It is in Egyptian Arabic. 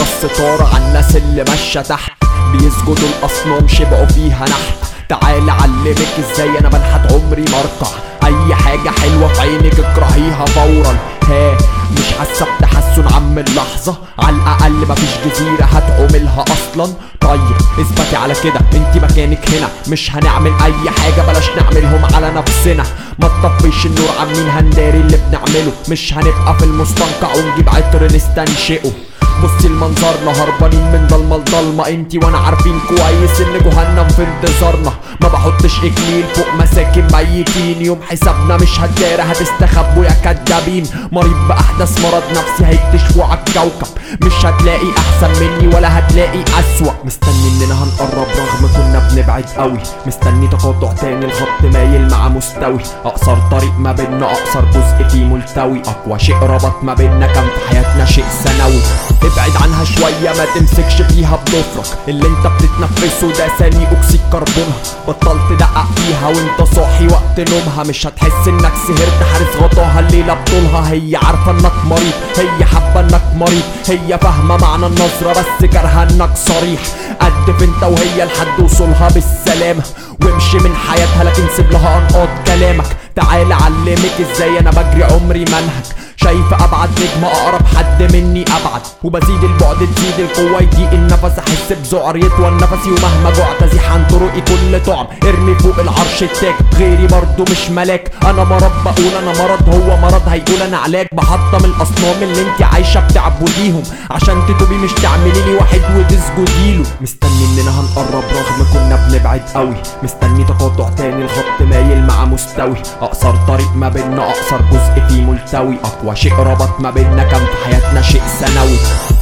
الستارة على الناس اللي ماشية تحت بيسجدوا الاصنام شبعوا فيها نحت تعال علمك ازاي انا بنحت عمري مرقع اي حاجة حلوة في عينك اكرهيها فورا ها مش حاسة بتحسن عم اللحظة على الاقل مفيش جزيرة هتعملها اصلا طيب اثبتي على كده انت مكانك هنا مش هنعمل اي حاجة بلاش نعملهم على نفسنا ما تطفيش النور عن مين هنداري اللي بنعمله مش هنبقى في المستنقع ونجيب عطر نستنشقه بصي المنظرنا هربانين من ضلمة لضلمة انتي وانا عارفين كويس ان جهنم في انتظارنا ما بحطش اكليل فوق مساكن ميتين يوم حسابنا مش هتدارى هتستخبوا يا كدابين مريض باحدث مرض نفسي هيكتشفوا على الكوكب مش هتلاقي احسن مني ولا هتلاقي اسوأ مستني اننا هنقرب رغم كنا بنبعد قوي مستني تقاطع تاني الخط مايل مع مستوي اقصر طريق ما بينا اقصر جزء فيه ملتوي اقوى شيء ربط ما بينا كان في حياتنا شيء ثانوي ابعد عنها شوية ما تمسكش فيها بضفرك اللي انت بتتنفسه ده ثاني اكسيد كربونها بطلت تدقق فيها وانت صاحي وقت نومها مش هتحس انك سهرت حارس غطاها الليلة بطولها هي عارفة انك مريض هي حابة انك مريض هي فاهمة معنى النظرة بس كارهة انك صريح قدف انت وهي لحد وصولها بالسلامة وامشي من حياتها لكن سيب لها انقاض كلامك تعال علمك ازاي انا بجري عمري منهج شايف ابعد نجم اقرب حد مني ابعد وبزيد البعد تزيد القوه يضيق النفس احس بذعر يطول نفسي ومهما جعت ازيح عن طرقي كل طعم ارمي فوق العرش التاج غيري برضو مش ملاك انا مرض بقول انا مرض هو مرض هيقول انا علاج بحطم الاصنام اللي انت عايشه بتعبديهم عشان تتوبي مش تعملي لي واحد وتسجدي له مستني اننا هنقرب رغم كنا بنبعد قوي مستني تقاطع تاني الخط مايل مع مستوي اقصر طريق ما بينا اقصر جزء فيه ملتوي اقوى شيء ربط ما بينا كان في حياتنا شيء ثانوي